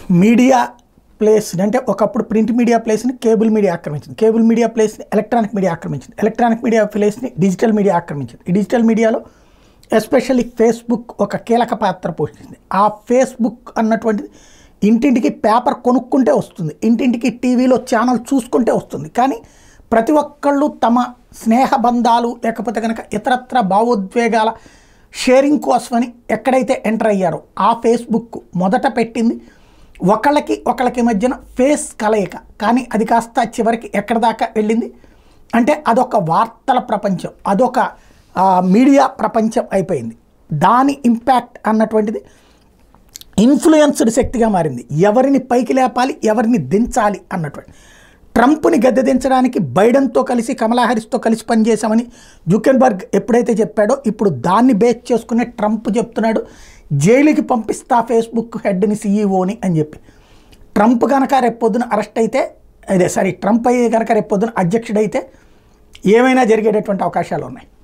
media ప్లేస్ని అంటే ఒకప్పుడు ప్రింట్ మీడియా ప్లేస్ని కేబుల్ మీడియా ఆక్రమించింది కేబుల్ మీడియా ప్లేస్ని ఎలక్ట్రానిక్ మీడియా ఆక్రమించింది ఎలక్ట్రానిక్ మీడియా ప్లేస్ని డిజిటల్ మీడియా ఆక్రమించింది ఈ డిజిటల్ మీడియాలో ఎస్పెషల్లీ ఫేస్బుక్ ఒక కీలక పాత్ర పోషించింది ఆ ఫేస్బుక్ అన్నటువంటిది ఇంటింటికి పేపర్ కొనుక్కుంటే వస్తుంది ఇంటింటికి టీవీలో ఛానల్ చూసుకుంటే వస్తుంది కానీ ప్రతి ఒక్కళ్ళు తమ స్నేహ బంధాలు లేకపోతే కనుక ఇతరత్ర భావోద్వేగాల షేరింగ్ కోసమని ఎక్కడైతే ఎంటర్ అయ్యారో ఆ ఫేస్బుక్ మొదట పెట్టింది ఒకళ్ళకి ఒకళ్ళకి మధ్యన ఫేస్ కలయిక కానీ అది కాస్త చివరికి ఎక్కడి దాకా వెళ్ళింది అంటే అదొక వార్తల ప్రపంచం అదొక ఆ, మీడియా ప్రపంచం అయిపోయింది దాని ఇంపాక్ట్ అన్నటువంటిది ఇన్ఫ్లుయెన్స్డ్ శక్తిగా మారింది ఎవరిని పైకి లేపాలి ఎవరిని దించాలి అన్నటువంటి ట్రంప్ని గద్దె దించడానికి బైడెన్తో కలిసి కమలా హ్యారిస్తో కలిసి పనిచేశామని జుకెన్బర్గ్ ఎప్పుడైతే చెప్పాడో ఇప్పుడు దాన్ని బేస్ చేసుకునే ట్రంప్ చెప్తున్నాడు జైలుకి పంపిస్తా ఫేస్బుక్ హెడ్ని సీఈఓని అని చెప్పి ట్రంప్ కనుక రేపొద్దున అరెస్ట్ అయితే అదే సారీ ట్రంప్ అయ్యే కనుక రేపొద్దున అధ్యక్షుడైతే ఏమైనా జరిగేటటువంటి అవకాశాలు ఉన్నాయి